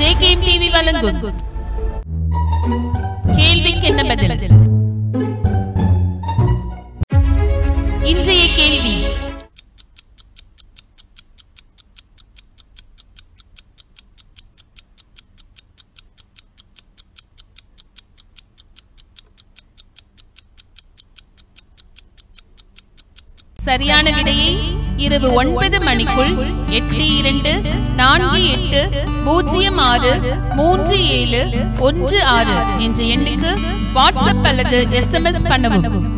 JKM TV வழங்கும் கேள்விக்கு என்ன பதில் இன்றைய கேள்வி சரியான விடையை இரவு ஒன்பது மணிக்குள் எட்டு இரண்டு நான்கு எட்டு பூஜ்ஜியம் ஆறு மூன்று ஏழு ஒன்று ஆறு என்ற எண்ணுக்கு வாட்ஸ்அப் அல்லது எஸ்எம்எஸ் பண்ணவும்